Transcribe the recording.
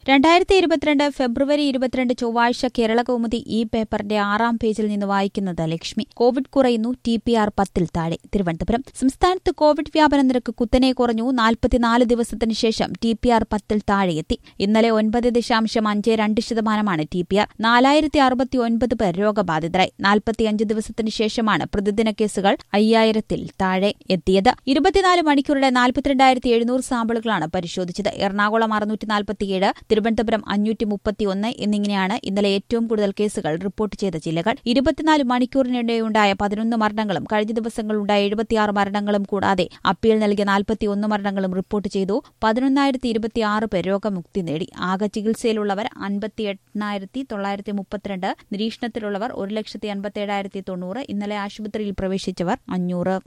രണ്ടായിരത്തി ഇരുപത്തിരണ്ട് ഫെബ്രുവരി ഇരുപത്തിരണ്ട് ചൊവ്വാഴ്ച കേരള കൗമുദി ഈ പേപ്പറിന്റെ ആറാം പേജിൽ നിന്ന് വായിക്കുന്നത് ലക്ഷ്മി കോവിഡ് കുറയുന്നു ടി പി ആർ പത്തിൽ താഴെ തിരുവനന്തപുരം സംസ്ഥാനത്ത് കോവിഡ് വ്യാപന നിരക്ക് കുത്തനെ കുറഞ്ഞു നാൽപ്പത്തിനാല് ദിവസത്തിന് ശേഷം ടി പി ആർ പത്തിൽ താഴെയെത്തി ഇന്നലെ ഒൻപത് ദശാംശം അഞ്ച് രണ്ട് ശതമാനമാണ് ടി പി ആർ നാലായിരത്തി അറുപത്തി ഒൻപത് പേർ രോഗബാധിതരായി നാൽപ്പത്തിയഞ്ച് ദിവസത്തിന് ശേഷമാണ് പ്രതിദിന കേസുകൾ അയ്യായിരത്തിൽ താഴെ എത്തിയത് ഇരുപത്തിനാല് മണിക്കൂറുടെ നാൽപ്പത്തിരണ്ടായിരത്തി എഴുന്നൂറ് സാമ്പിളുകളാണ് പരിശോധിച്ചത് എറണാകുളം അറുന്നൂറ്റി നാൽപ്പത്തിയേഴ് തിരുവനന്തപുരം അഞ്ഞൂറ്റി മുപ്പത്തിയൊന്ന് എന്നിങ്ങനെയാണ് ഇന്നലെ ഏറ്റവും കൂടുതൽ കേസുകൾ റിപ്പോർട്ട് ചെയ്ത ജില്ലകൾ ഇരുപത്തിനാല് മണിക്കൂറിനിടെയുണ്ടായ പതിനൊന്ന് മരണങ്ങളും കഴിഞ്ഞ ദിവസങ്ങളുണ്ടായ എഴുപത്തിയാറ് മരണങ്ങളും കൂടാതെ അപ്പീൽ നൽകിയ നാൽപ്പത്തിയൊന്ന് മരണങ്ങളും റിപ്പോർട്ട് ചെയ്തു പതിനൊന്നായിരത്തി ഇരുപത്തിയാറ് പേർ രോഗമുക്തി നേടി ആകെ ചികിത്സയിലുള്ളവർ അൻപത്തി എണ്ണായിരത്തി തൊള്ളായിരത്തി മുപ്പത്തിരണ്ട് നിരീക്ഷണത്തിലുള്ളവർ ഒരു ലക്ഷത്തി അൻപത്തിയേഴായിരത്തി തൊണ്ണൂറ് ഇന്നലെ ആശുപത്രിയിൽ പ്രവേശിച്ചവർ അഞ്ഞൂറ്